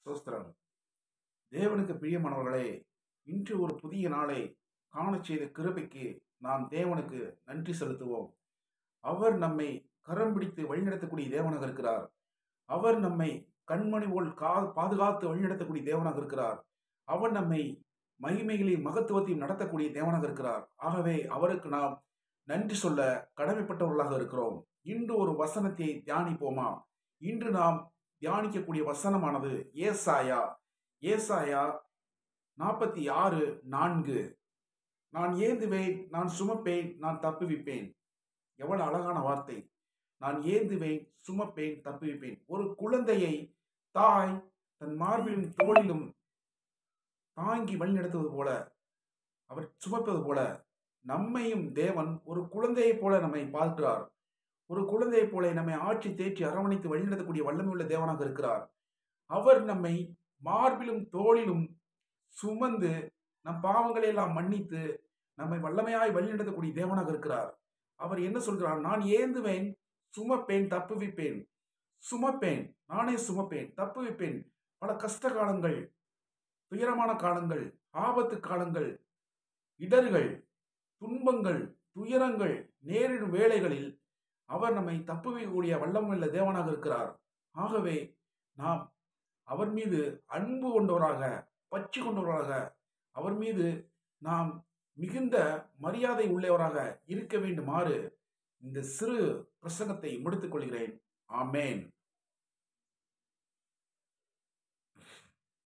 சோஸ்திரம் தேவனுக்கு பிரியமானவர்களே இன்று ஒரு புதிய நாளை காணச் செய்த கிருபைக்கு நாம் தேவனுக்கு நன்றி செலுத்துவோம் அவர் நம்மை கரம் பிடித்து வழிநடத்தக்கூடிய தேவனாக இருக்கிறார் அவர் நம்மை கண்மணி போல் கா பாதுகாத்து வழிநடத்தக்கூடிய தேவனாக இருக்கிறார் அவர் நம்மை மகிமைகளின் மகத்துவத்தையும் நடத்தக்கூடிய தேவனாக இருக்கிறார் ஆகவே அவருக்கு நாம் நன்றி சொல்ல கடமைப்பட்டவர்களாக இருக்கிறோம் இன்று ஒரு வசனத்தை தியானிப்போமா இன்று நாம் தியானிக்கக்கூடிய வசனமானது ஏசாயா ஏசாயா நாற்பத்தி ஆறு நான்கு நான் ஏந்துவேன் நான் சுமப்பேன் நான் தப்புவிப்பேன் எவ்வளவு அழகான வார்த்தை நான் ஏந்துவேன் சுமப்பேன் தப்புவிப்பேன் ஒரு குழந்தையை தாய் தன் மார்பிலும் தோளிலும் தாங்கி வழிநடத்துவது போல அவர் சுமப்பது போல நம்மையும் தேவன் ஒரு குழந்தையைப் போல நம்மை பார்க்கிறார் ஒரு குழந்தையைப் போல நம்மை ஆட்சி தேற்றி அரவணைத்து வழிநடத்தக்கூடிய வல்லமை உள்ள தேவனாக இருக்கிறார் அவர் நம்மை மார்பிலும் தோளிலும் சுமந்து நம் பாவங்களை எல்லாம் மன்னித்து நம்மை வல்லமையாய் வழிநடத்தக்கூடிய தேவனாக இருக்கிறார் அவர் என்ன சொல்கிறார் நான் ஏந்துவேன் சுமப்பேன் தப்புவிப்பேன் சுமப்பேன் நானே சுமப்பேன் தப்புவிப்பேன் பல கஷ்ட காலங்கள் துயரமான காலங்கள் ஆபத்து காலங்கள் இடர்கள் துன்பங்கள் துயரங்கள் நேரிடும் வேளைகளில் அவர் நம்மை தப்புவிக்கக்கூடிய வல்லமுள்ள தேவனாக இருக்கிறார் ஆகவே நாம் அவர் மீது அன்பு கொண்டவராக பற்று கொண்டவராக அவர் மீது நாம் மிகுந்த மரியாதை உள்ளவராக இருக்க வேண்டுமாறு இந்த சிறு பிரசங்கத்தை முடித்துக் கொள்கிறேன் ஆமேன்